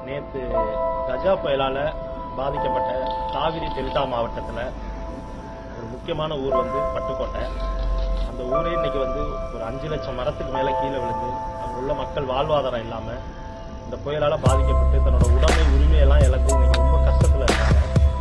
நேத்து கஜா புயலால பாதிக்கப்பட்ட காவிரி டெல்டா மாவட்டத்துல ஒரு முக்கியமான ஊர் வந்து பட்டுக்கோட்டை அந்த ஊரே இன்னைக்கு வந்து ஒரு அஞ்சு லட்சம் மரத்துக்கு மேல கீழே விழுந்து அங்க உள்ள மக்கள் வாழ்வாதாரம் இல்லாம இந்த புயலால பாதிக்கப்பட்டு தன்னோட உடைமை உரிமையெல்லாம் இழந்து இன்னைக்கு ரொம்ப கஷ்டத்துல இருக்காங்க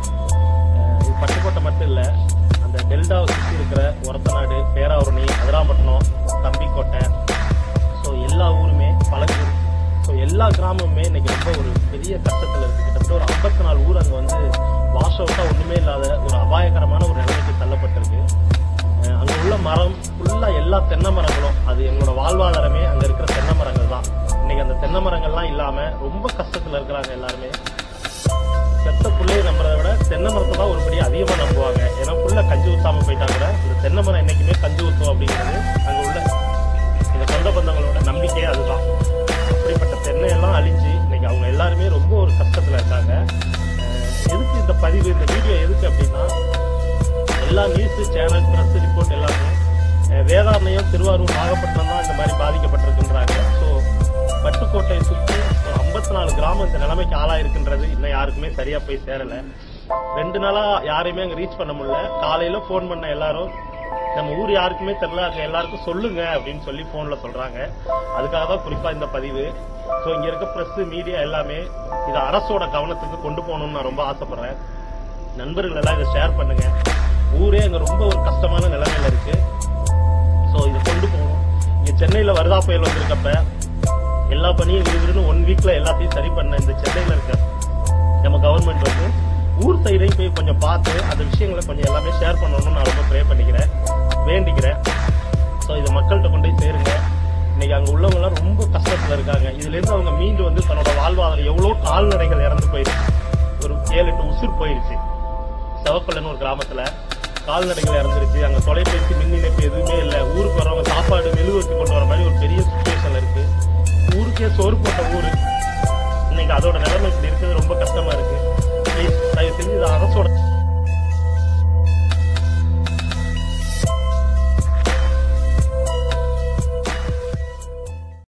அஹ் இது பட்டுக்கோட்டை மட்டும் இல்ல அந்த டெல்டாவை சுற்றி இருக்கிற ஒரத்தநாடு பேராவூரணி அதிராம்பட்டினம் தம்பிக்கோட்டை ஸோ எல்லா ஊருமே பழக்கூர் ஸோ எல்லா கிராமமுமே இன்னைக்கு ரொம்ப ஒரு பெரிய கஷ்டத்துல இருக்கு கிட்டத்தட்ட ஒரு ஐம்பத்தி நாலு ஊர் அங்க வந்து வாஷ் அவுட்டா ஒண்ணுமே இல்லாத ஒரு அபாயகரமான ஒரு நிலைமைக்கு தள்ளப்பட்டிருக்கு அஹ் அங்க உள்ள மரம் ஃபுல்லா எல்லா தென்னை மரங்களும் அது எங்களோட வாழ்வாதாரமே அங்க இருக்கிற தென்னை மரங்கள் தான் இன்னைக்கு அந்த தென்னை மரங்கள்லாம் இல்லாம ரொம்ப கஷ்டத்துல இருக்கிறாங்க எல்லாருமே செத்த புள்ளையை நம்புறதை விட தென்னை மரத்தை தான் ஒரு படி அதிகமா நம்புவாங்க ஏன்னா புள்ள கஞ்சி ஊத்தாம போயிட்டா கூட இந்த தென்னை மரம் என்னைக்குமே கஞ்சி ஊத்தும் அப்படிங்கிறது அங்க உள்ள இந்த சொந்த பந்தங்களோட நம்பிக்கையே அதுதான் அப்படிப்பட்ட தென்னை எல்லாம் அழிஞ்சு இன்னைக்கு அவங்க எல்லாருமே ரொம்ப ஒரு கஷ்டத்துல இருக்காங்க அஹ் எதுக்கு இந்த பதிவு இந்த வீடியோ எதுக்கு அப்படின்னா எல்லா நியூஸ் சேனல் பிரஸ் ரிப்போர்ட் எல்லாமே அஹ் வேதாரண்யம் திருவாரூர் நாகப்பட்டினம் தான் இந்த மாதிரி பாதிக்கப்பட்டிருக்குன்றாங்க ஸோ பட்டுக்கோட்டையை சுற்றி ஐம்பத்தி நாலு கிராமம் இந்த நிலைமைக்கு ஆளாயிருக்குன்றது இன்னும் யாருக்குமே சரியா போய் சேரல ரெண்டு நாளா யாரையுமே அங்க ரீச் பண்ண முடியல காலையில ஃபோன் பண்ண எல்லாரும் நம்ம ஊர் யாருக்குமே தெரியல அங்க எல்லாருக்கும் சொல்லுங்க அப்படின்னு சொல்லி போன்ல சொல்றாங்க அதுக்காக தான் குறிப்பா இந்த பதிவு சோ இங்க இருக்க பிரஸ் மீடியா எல்லாமே இதை அரசோட கவனத்துக்கு கொண்டு போகணும்னு நான் ரொம்ப ஆசைப்படுறேன் நண்பர்கள் எல்லாம் இதை ஷேர் பண்ணுங்க ஊரே அங்க ரொம்ப ஒரு கஷ்டமான நிலைமையில இருக்கு சோ இதை கொண்டு போகணும் இங்க சென்னையில வருதா புயல் வந்திருக்கப்ப எல்லா பணியும் விறுவிறுன்னு ஒன் வீக்ல எல்லாத்தையும் சரி பண்ண இந்த சென்னையில இருக்க நம்ம கவர்மெண்ட் வந்து ஊர் சைடையும் போய் கொஞ்சம் பார்த்து அந்த விஷயங்களை கொஞ்சம் எல்லாமே ஷேர் பண்ணணும்னு நான் ரொம்ப ப்ரே பண்ணிக்கிறேன் வேண்டிக்கிறேன் ஸோ இதை மக்கள்கிட்ட கொண்டு போய் சேருங்க இன்னைக்கு அங்க உள்ளவங்க எல்லாம் ரொம்ப கஷ்டத்துல இருக்காங்க இதுல இருந்து அவங்க மீண்டு வந்து தன்னோட வாழ்வாதாரம் எவ்வளவு கால்நடைகள் இறந்து போயிருச்சு ஒரு ஏழு எட்டு உசுர் போயிருச்சு செவப்பள்ளன்னு ஒரு கிராமத்துல கால்நடைகள் இறந்துருச்சு அங்க தொலைபேசி மின் இணைப்பு எதுவுமே இல்ல ஊருக்கு வரவங்க சாப்பாடு மெழுகுவர்த்தி கொண்டு வர மாதிரி ஒரு பெரிய சுச்சுவேஷன்ல இருக்கு ஊருக்கே சோறு போட்ட ஊரு இன்னைக்கு அதோட நிலைமை இப்படி இருக்கிறது ரொம்ப கஷ்டமா